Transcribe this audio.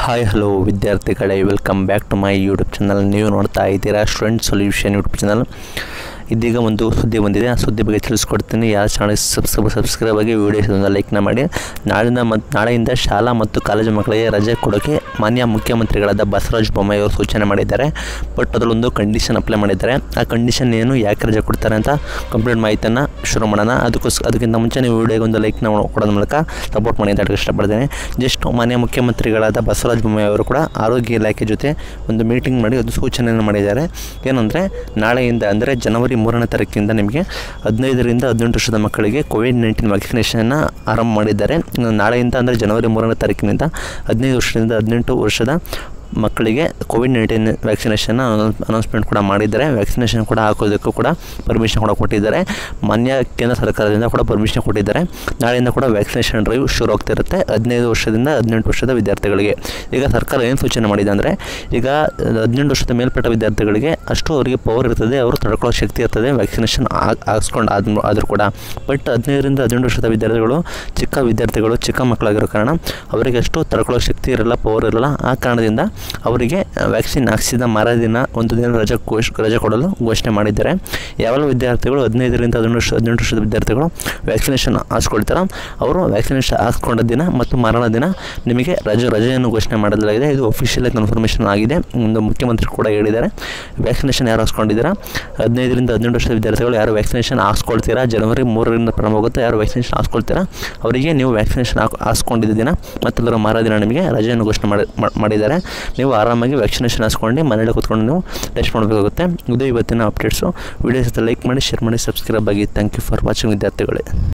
hi hello ವಿದ್ಯಾರ್ಥಿಗಳೇ welcome back to my YouTube channel ನೀವು ನೋಡ್ತಾ ಇದ್ದೀರಾ ಸ್ಟೂಡೆಂಟ್ ಸೊಲ್ಯೂಷನ್ ಯೂಟ್ಯೂಬ್ ಚಾನಲ್ ಇದೀಗ ಒಂದು ಸುದ್ದಿ ಬಂದಿದೆ ಆ ಸುದ್ದಿ ಬಗ್ಗೆ ತಿಳಿಸ್ಕೊಡ್ತೀನಿ ಯಾರು ಚಾನಲ್ ಸಬ್ಸ್ಕ್ರೈಬ್ ಸಬ್ಸ್ಕ್ರೈಬ್ ಆಗಿ ವೀಡಿಯೋಸನ್ನು ಲೈಕ್ನ ಮಾಡಿ ನಾಳಿನ ಮತ್ತು ನಾಳೆಯಿಂದ ಶಾಲಾ ಮತ್ತು ಕಾಲೇಜು ಮಕ್ಕಳಿಗೆ ರಜೆ ಕೊಡೋಕ್ಕೆ ಮಾನ್ಯ ಮುಖ್ಯಮಂತ್ರಿಗಳಾದ ಬಸವರಾಜ ಬೊಮ್ಮಾಯಿ ಅವರು ಸೂಚನೆ ಮಾಡಿದ್ದಾರೆ ಬಟ್ ಅದರಲ್ಲೊಂದು ಕಂಡೀಷನ್ ಅಪ್ಲೈ ಮಾಡಿದ್ದಾರೆ ಆ ಕಂಡೀಷನ್ ಏನು ಯಾಕೆ ರಜೆ ಕೊಡ್ತಾರೆ ಅಂತ ಕಂಪ್ಲೀಟ್ ಮಾಹಿತಿಯನ್ನು ಶುರು ಮಾಡೋಣ ಅದಕ್ಕೋಸ್ಕರ ಅದಕ್ಕಿಂತ ಮುಂಚೆ ನೀವು ವಿಡಿಯೋಗೆ ಒಂದು ಲೈಕ್ನ ಕೊಡೋದ್ರ ಮೂಲಕ ಸಪೋರ್ಟ್ ಮಾಡಿ ಅಂತ ಹೇಳಕ್ಕೆ ಇಷ್ಟಪಡ್ತೇನೆ ಜಸ್ಟ್ ಮಾನ್ಯ ಮುಖ್ಯಮಂತ್ರಿಗಳಾದ ಬಸವರಾಜ ಬೊಮ್ಮಾಯಿ ಅವರು ಕೂಡ ಆರೋಗ್ಯ ಇಲಾಖೆ ಜೊತೆ ಒಂದು ಮೀಟಿಂಗ್ ಮಾಡಿ ಒಂದು ಸೂಚನೆಯನ್ನು ಮಾಡಿದ್ದಾರೆ ಏನಂದರೆ ನಾಳೆಯಿಂದ ಅಂದರೆ ಜನವರಿ ಮೂರನೇ ತಾರೀಕಿಂದ ನಿಮಗೆ ಹದಿನೈದರಿಂದ ಹದಿನೆಂಟು ವರ್ಷದ ಮಕ್ಕಳಿಗೆ ಕೋವಿಡ್ ನೈನ್ಟೀನ್ ವ್ಯಾಕ್ಸಿನೇಷನ್ನ ಆರಂಭ ಮಾಡಿದ್ದಾರೆ ಇನ್ನು ನಾಳೆಯಿಂದ ಅಂದರೆ ಜನವರಿ ಮೂರನೇ ತಾರೀಕಿನಿಂದ ಹದಿನೈದು ವರ್ಷದಿಂದ ಹದಿನೆಂಟು ವರ್ಷದ ಮಕ್ಕಳಿಗೆ ಕೋವಿಡ್ ನೈನ್ಟೀನ್ ವ್ಯಾಕ್ಸಿನೇಷನ್ನ ಅನೌನ್ಸ್ಮೆಂಟ್ ಕೂಡ ಮಾಡಿದ್ದಾರೆ ವ್ಯಾಕ್ಸಿನೇಷನ್ ಕೂಡ ಹಾಕೋದಕ್ಕೂ ಕೂಡ ಪರ್ಮಿಷನ್ ಕೂಡ ಕೊಟ್ಟಿದ್ದಾರೆ ಮಾನ್ಯ ಕೇಂದ್ರ ಸರ್ಕಾರದಿಂದ ಕೂಡ ಪರ್ಮಿಷನ್ ಕೊಟ್ಟಿದ್ದಾರೆ ನಾಳೆಯಿಂದ ಕೂಡ ವ್ಯಾಕ್ಸಿನೇಷನ್ ಡ್ರೈವ್ ಶುರು ಆಗ್ತಿರುತ್ತೆ ಹದಿನೈದು ವರ್ಷದಿಂದ ಹದಿನೆಂಟು ವರ್ಷದ ವಿದ್ಯಾರ್ಥಿಗಳಿಗೆ ಈಗ ಸರ್ಕಾರ ಏನು ಸೂಚನೆ ಮಾಡಿದೆ ಅಂದರೆ ಈಗ ಹದಿನೆಂಟು ವರ್ಷದ ಮೇಲ್ಪಟ್ಟ ವಿದ್ಯಾರ್ಥಿಗಳಿಗೆ ಅಷ್ಟು ಅವರಿಗೆ ಪವರ್ ಇರ್ತದೆ ಅವರು ತಡ್ಕೊಳ್ಳೋ ಶಕ್ತಿ ಇರ್ತದೆ ವ್ಯಾಕ್ಸಿನೇಷನ್ ಹಾಕ್ಸ್ಕೊಂಡು ಆದ್ ಆದರೂ ಕೂಡ ಬಟ್ ಹದಿನೈದರಿಂದ ಹದಿನೆಂಟು ವರ್ಷದ ವಿದ್ಯಾರ್ಥಿಗಳು ಚಿಕ್ಕ ವಿದ್ಯಾರ್ಥಿಗಳು ಚಿಕ್ಕ ಮಕ್ಕಳಾಗಿರೋ ಕಾರಣ ಅವರಿಗೆ ಅಷ್ಟು ತಡ್ಕೊಳ್ಳೋ ಶಕ್ತಿ ಇರಲ್ಲ ಪವರ್ ಇರಲ್ಲ ಆ ಕಾರಣದಿಂದ ಅವರಿಗೆ ವ್ಯಾಕ್ಸಿನ್ ಹಾಕ್ಸಿದ ಮರದಿನ ಒಂದು ದಿನ ರಜೆ ಘೋಷ್ ರಜೆ ಕೊಡಲು ಘೋಷಣೆ ಮಾಡಿದ್ದಾರೆ ಯಾವೆಲ್ಲ ವಿದ್ಯಾರ್ಥಿಗಳು ಹದಿನೈದರಿಂದ ಹದಿನೆಂಟು ವರ್ಷ ಹದಿನೆಂಟು ವರ್ಷದ ವಿದ್ಯಾರ್ಥಿಗಳು ವ್ಯಾಕ್ಸಿನೇಷನ್ ಹಾಕ್ಸ್ಕೊಳ್ತಾರೆ ಅವರು ವ್ಯಾಕ್ಸಿನೇಷನ್ ಹಾಕ್ಸ್ಕೊಂಡ ದಿನ ಮತ್ತು ಮರಣ ದಿನ ನಿಮಗೆ ರಜೆ ರಜೆಯನ್ನು ಘೋಷಣೆ ಮಾಡಲಾಗಿದೆ ಇದು ಅಫಿಷಿಯಲ್ ಕನ್ಫರ್ಮೇಷನ್ ಆಗಿದೆ ಒಂದು ಮುಖ್ಯಮಂತ್ರಿ ಕೂಡ ಹೇಳಿದ್ದಾರೆ ವ್ಯಾಕ್ಸಿನೇಷನ್ ಯಾರು ಹಾಕ್ಸ್ಕೊಂಡಿದ್ದೀರಾ ಹದಿನೈದರಿಂದ ಹದಿನೆಂಟು ವರ್ಷದ ವಿದ್ಯಾರ್ಥಿಗಳು ಯಾರು ವ್ಯಾಕ್ಸಿನೇಷನ್ ಹಾಕ್ಸ್ಕೊಳ್ತೀರಾ ಜನವರಿ ಮೂರರಿಂದ ಪ್ರಾರಂಭ ಆಗುತ್ತೆ ಯಾರು ವ್ಯಾಕ್ಸಿನೇಷನ್ ಹಾಕ್ಸ್ಕೊಳ್ತೀರಾ ಅವರಿಗೆ ನೀವು ವ್ಯಾಕ್ಸಿನೇಷನ್ ಹಾಕ್ ಹಾಕ್ಸ್ಕೊಂಡಿದ್ದ ದಿನ ಮತ್ತು ಅದರ ಮಾರ ದಿನ ನಿಮಗೆ ರಜೆಯನ್ನು ಘೋಷಣೆ ಮಾಡಿ ಮಾ- ಮಾಡಿದ್ದಾರೆ ನೀವು ಆರಾಮಾಗಿ ವ್ಯಾಕ್ಸಿನೇಷನ್ ಹಾಕ್ಸ್ಕೊಂಡು ಮನೇಲಿ ಕೂತ್ಕೊಂಡು ನೀವು ಟೆಸ್ಟ್ ಮಾಡಬೇಕಾಗುತ್ತೆ ಇದು ಇವತ್ತಿನ ಅಪ್ಡೇಟ್ಸು ವಿಡಿಯೋಸ್ ಲೈಕ್ ಮಾಡಿ ಶೇರ್ ಮಾಡಿ ಸಬ್ಸ್ಕ್ರೈಬ್ ಆಗಿ ಥ್ಯಾಂಕ್ ಯು ಫಾರ್ ವಾಚಿಂಗ್ ವಿದ್ಯಾರ್ಥಿಗಳೇ